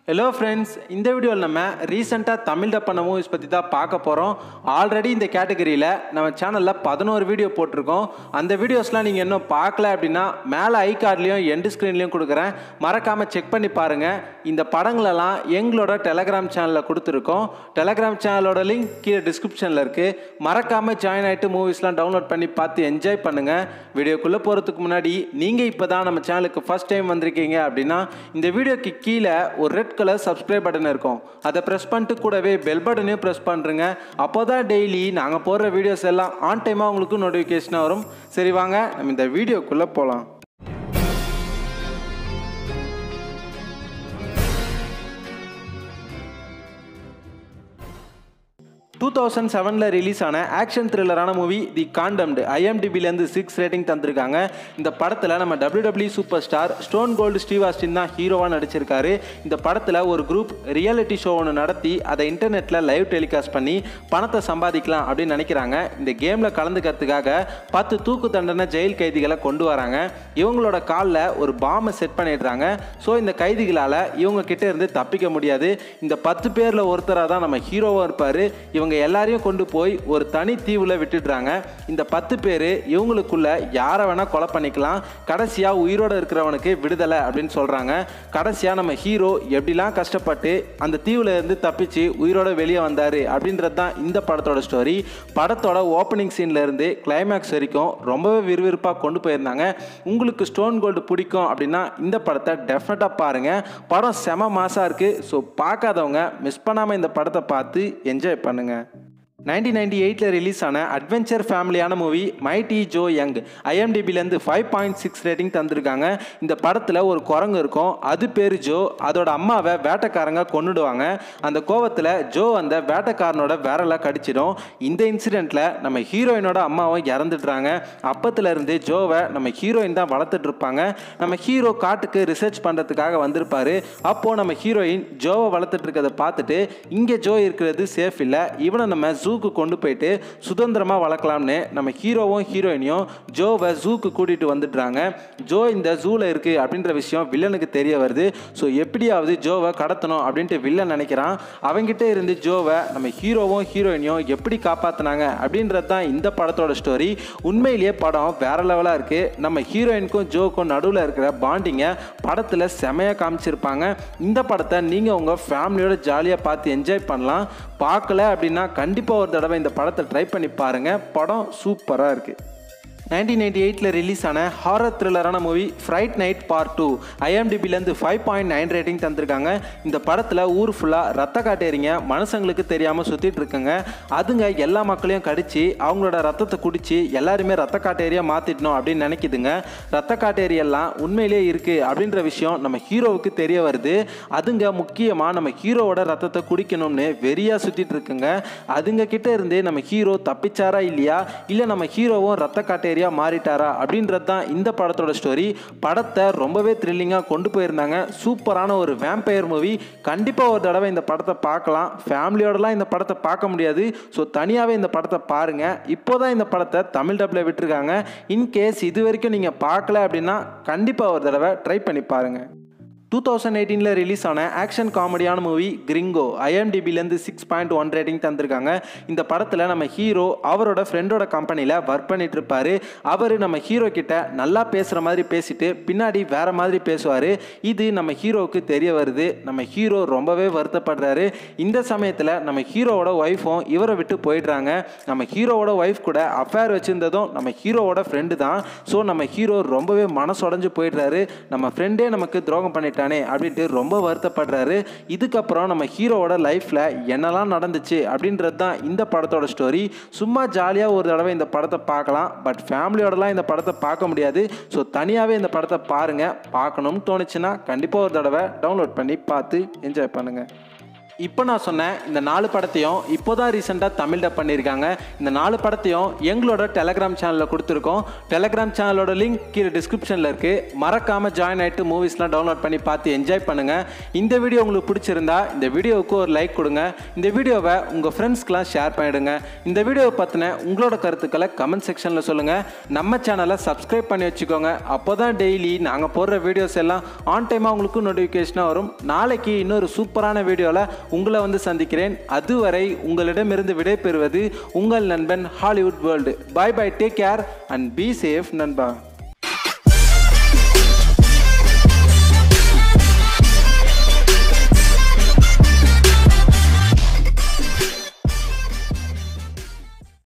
hello friends இந்த வீடியோவில் நம்ம ரீசெண்டாக தமிழ் டப் பண்ண மூவிஸ் பற்றி தான் பார்க்க போகிறோம் ஆல்ரெடி இந்த கேட்டகரியில் நம்ம சேனலில் பதினோரு வீடியோ போட்டிருக்கோம் அந்த வீடியோஸ்லாம் நீங்கள் இன்னும் பார்க்கல அப்படின்னா மேலே ஐ கார்ட்லேயும் எண்டு ஸ்க்ரீன்லேயும் கொடுக்குறேன் மறக்காமல் செக் பண்ணி பாருங்கள் இந்த படங்களெல்லாம் எங்களோட டெலகிராம் சேனலில் கொடுத்துருக்கோம் டெலகிராம் சேனலோட லிங்க் கீழே டிஸ்கிரிப்ஷனில் இருக்குது மறக்காமல் ஜாயின் ஆகிட்டு மூவிஸ்லாம் டவுன்லோட் பண்ணி பார்த்து என்ஜாய் பண்ணுங்கள் வீடியோக்குள்ளே போகிறதுக்கு முன்னாடி நீங்கள் இப்போ தான் நம்ம சேனலுக்கு ஃபஸ்ட் டைம் வந்திருக்கீங்க அப்படின்னா இந்த வீடியோக்கு கீழே ஒரு ரெட் கலர் சப்ஸ்கிரைப் பட்டன் இருக்கும் அதை ப்ரெஸ் பண்ணிட்டு கூடவே பெல் பட்டனையும் ப்ரெஸ் பண்ணுறங்க அப்போ தான் டெய்லி நாங்கள் போடுற வீடியோஸ் எல்லாம் ஆன் டைமாக உங்களுக்கு நோட்டிஃபிகேஷனாக வரும் சரி வாங்க நம்ம இந்த வீடியோக்குள்ளே போகலாம் டூ தௌசண்ட் செவனில் ரிலீஸ் ஆன ஆக்ஷன் த்ரில்லரான மூவி தி காண்டம்டு ஐஎம்டிபிலேருந்து சிக்ஸ் ரேட்டிங் தந்திருக்காங்க இந்த படத்தில் நம்ம W super star stone cold steve austin தான் ஹீரோவாக நடிச்சிருக்காரு இந்த படத்தில் ஒரு குரூப் ரியாலிட்டி ஷோ ஒன்று நடத்தி அதை இன்டர்நெட்டில் லைவ் டெலிகாஸ்ட் பண்ணி பணத்தை சம்பாதிக்கலாம் அப்படின்னு நினைக்கிறாங்க இந்த கேமில் கலந்துக்கிறதுக்காக பத்து தூக்கு தண்டனை ஜெயில் கைதிகளை கொண்டு வராங்க இவங்களோட காலில் ஒரு பாம்பை செட் பண்ணிடுறாங்க ஸோ இந்த கைதிகளால் இவங்க கிட்ட இருந்து தப்பிக்க முடியாது இந்த பத்து பேரில் ஒருத்தராக தான் நம்ம ஹீரோவாக இருப்பார் இவங்க எல்லாரையும் கொண்டு போய் ஒரு தனி தீவில் விட்டுடுறாங்க இந்த பத்து பேர் இவங்களுக்குள்ள யாரை வேணால் கொலை பண்ணிக்கலாம் கடைசியாக உயிரோடு இருக்கிறவனுக்கு விடுதலை அப்படின்னு சொல்கிறாங்க கடைசியாக நம்ம ஹீரோ எப்படிலாம் கஷ்டப்பட்டு அந்த தீவில் இருந்து தப்பிச்சு உயிரோட வெளியே வந்தார் அப்படின்றது தான் இந்த படத்தோட ஸ்டோரி படத்தோட ஓப்பனிங் சீன்ல இருந்து கிளைமேக்ஸ் வரைக்கும் ரொம்பவே விறுவிறுப்பாக கொண்டு போயிருந்தாங்க உங்களுக்கு ஸ்டோன் கோல்டு பிடிக்கும் அப்படின்னா இந்த படத்தை டெஃபினட்டாக பாருங்கள் படம் செம மாசாக இருக்குது ஸோ பார்க்காதவங்க மிஸ் பண்ணாமல் இந்த படத்தை பார்த்து என்ஜாய் பண்ணுங்கள் நைன்டீன் நைன்டி எயிட்டில் ரிலீஸ் ஆன அட்வென்ச்சர் ஃபேமிலியான மூவி மைட்டி ஜோ யங் ஐஎம்டிபிலேருந்து ஃபைவ் பாயிண்ட் சிக்ஸ் ரேட்டிங் தந்திருக்காங்க இந்த படத்தில் ஒரு குரங்கு இருக்கும் அது பேர் ஜோ அதோட அம்மாவை வேட்டைக்காரங்க கொன்னுடுவாங்க அந்த கோவத்தில் ஜோ அந்த வேட்டைக்காரனோட விரலை கடிச்சிடும் இந்த இன்சிடெண்ட்டில் நம்ம ஹீரோயினோட அம்மாவும் இறந்துடுறாங்க அப்பத்துலேருந்து ஜோவை நம்ம ஹீரோயின் தான் வளர்த்துட்டு இருப்பாங்க நம்ம ஹீரோ காட்டுக்கு ரிசர்ச் பண்ணுறதுக்காக வந்திருப்பாரு அப்போது நம்ம ஹீரோயின் ஜோவை வளர்த்துட்டு இருக்கிறத பார்த்துட்டு இங்கே ஜோ இருக்கிறது சேஃப் இல்லை இவனை நம்ம ஜூக்கு கொண்டு போயிட்டு சுதந்திரமாக வளர்க்கலாம்னு நம்ம ஹீரோவும் ஹீரோயினையும் ஜோவை ஜூக்கு கூட்டிகிட்டு வந்துடுறாங்க ஜோ இந்த ஜூவில் இருக்குது அப்படின்ற விஷயம் வில்லனுக்கு தெரிய வருது ஸோ எப்படியாவது ஜோவை கடத்தணும் அப்படின்ட்டு வில்லன் நினைக்கிறான் அவங்கிட்ட இருந்து ஜோவை நம்ம ஹீரோவும் ஹீரோயினையும் எப்படி காப்பாற்றினாங்க அப்படின்றது தான் இந்த படத்தோட ஸ்டோரி உண்மையிலேயே படம் வேற லெவலாக இருக்குது நம்ம ஹீரோயினுக்கும் ஜோக்கும் நடுவில் இருக்கிற பாண்டிங்கை படத்தில் செமையாக காமிச்சிருப்பாங்க இந்த படத்தை நீங்கள் உங்கள் ஃபேமிலியோட ஜாலியாக பார்த்து என்ஜாய் பண்ணலாம் பார்க்கல அப்படின்னா கண்டிப்பாக ஒரு தடவை இந்த படத்தை ட்ரை பண்ணி பாருங்கள் படம் சூப்பராக இருக்குது நைன்டீன் எயிட்டி எயிட்டில் ரிலீஸ் ஆன ஹாரர் த்ரில்லரான movie fright night part two ஐஎம்டிபிலேருந்து ஃபைவ் பாயிண்ட் நைன் ரேட்டிங் தந்திருக்காங்க இந்த படத்தில் ஊர் ஃபுல்லாக ரத்த காட்டேரிங்க மனுஷங்களுக்கு தெரியாமல் சுற்றிட்டு இருக்குங்க அதுங்க எல்லா மக்களையும் கடிச்சு அவங்களோட ரத்தத்தை குடிச்சு எல்லாருமே ரத்த காட்டேரியா மாற்றிடணும் அப்படின்னு நினைக்குதுங்க ரத்த காட்டேரியெல்லாம் உண்மையிலே இருக்குது அப்படின்ற விஷயம் நம்ம ஹீரோவுக்கு தெரிய வருது அதுங்க முக்கியமாக நம்ம ஹீரோவோட ரத்தத்தை குடிக்கணும்னு வெறியாக சுற்றிட்டு இருக்குங்க அதுங்க கிட்ட இருந்து நம்ம ஹீரோ தப்பிச்சாரா இல்லையா இல்லை நம்ம ஹீரோவும் ரத்த காட்டேரியா மாறிட்டாரா அப்படின்றது தான் இந்த படத்தோட ஸ்டோரி படத்தை ரொம்பவே த்ரில்லிங்காக கொண்டு போயிருந்தாங்க சூப்பரான ஒரு வேம்பயர் மூவி கண்டிப்பாக ஒரு தடவை இந்த படத்தை பார்க்கலாம் ஃபேமிலியோடலாம் இந்த படத்தை பார்க்க முடியாது ஸோ தனியாகவே இந்த படத்தை பாருங்கள் இப்போ தான் இந்த படத்தை தமிழ் டப்பில் விட்டுருக்காங்க இன்கேஸ் இது வரைக்கும் நீங்கள் பார்க்கல அப்படின்னா கண்டிப்பாக ஒரு தடவை ட்ரை பண்ணி பாருங்கள் டூ தௌசண்ட் எயிட்டீனில் ரிலீஸ் ஆன ஆக்ஷன் காமெடியான மூவி கிரிங்கோ ஐஎம்டிபிலேருந்து சிக்ஸ் பாயிண்ட் ஒன் ரேட்டிங் தந்திருக்காங்க இந்த படத்தில் நம்ம ஹீரோ அவரோட ஃப்ரெண்டோட கம்பெனியில் ஒர்க் பண்ணிட்டு இருப்பாரு அவர் நம்ம ஹீரோ கிட்ட நல்லா பேசுகிற மாதிரி பேசிட்டு பின்னாடி வேற மாதிரி பேசுவார் இது நம்ம ஹீரோவுக்கு தெரிய வருது நம்ம ஹீரோ ரொம்பவே வருத்தப்படுறாரு இந்த சமயத்தில் நம்ம ஹீரோவோட ஒய்ஃபும் இவரை விட்டு போயிடுறாங்க நம்ம ஹீரோவோட ஒய்ஃப் கூட அஃபேர் வச்சுருந்ததும் நம்ம ஹீரோவோட ஃப்ரெண்டு தான் ஸோ நம்ம ஹீரோ ரொம்பவே மனசுடைஞ்சு போயிடுறாரு நம்ம ஃப்ரெண்டே நமக்கு துரோகம் பண்ணிட்டானே அப்படின்ட்டு ரொம்ப வருத்தப்படுறாரு இதுக்கப்புறம் நம்ம ஹீரோவோட லைஃப்பில் என்னெல்லாம் நடந்துச்சு அப்படின்றது தான் இந்த படத்தோட ஸ்டோரி சும்மா ஜாலியாக ஒரு தடவை இந்த படத்தை பார்க்கலாம் பட் ஃபேமிலியோடலாம் இந்த படத்தை பார்க்க முடியாது ஸோ தனியாகவே இந்த படத்தை பாருங்கள் பார்க்கணும்னு தோணுச்சுன்னா கண்டிப்பாக ஒரு தடவை டவுன்லோட் பண்ணி பார்த்து என்ஜாய் பண்ணுங்கள் இப்போ நான் சொன்னேன் இந்த நாலு படத்தையும் இப்போ தான் ரீசெண்டாக தமிழ் டப் பண்ணியிருக்காங்க இந்த நாலு படத்தையும் எங்களோட டெலகிராம் சேனலில் கொடுத்துருக்கோம் டெலகிராம் சேனலோட லிங்க் கீழே டிஸ்கிரிப்ஷனில் இருக்குது மறக்காமல் ஜாயின் ஆகிட்டு மூவிஸ்லாம் டவுன்லோட் பண்ணி பார்த்து என்ஜாய் பண்ணுங்கள் இந்த வீடியோ உங்களுக்கு பிடிச்சிருந்தா இந்த வீடியோவுக்கு ஒரு லைக் கொடுங்க இந்த வீடியோவை உங்கள் ஃப்ரெண்ட்ஸ்க்கெலாம் ஷேர் பண்ணிவிடுங்க இந்த வீடியோவை பற்றின உங்களோட கருத்துக்களை கமெண்ட் செக்ஷனில் சொல்லுங்கள் நம்ம சேனலை சப்ஸ்கிரைப் பண்ணி வச்சுக்கோங்க அப்போ தான் டெய்லி நாங்கள் போடுற வீடியோஸ் எல்லாம் ஆன் டைமாக உங்களுக்கு நோட்டிஃபிகேஷனாக வரும் நாளைக்கு இன்னொரு சூப்பரான வீடியோவில் உங்களை வந்து சந்திக்கிறேன் அதுவரை உங்களிடமிருந்து விடைபெறுவது உங்கள் நண்பன் Hollywood world bye bye take care and be safe நண்பா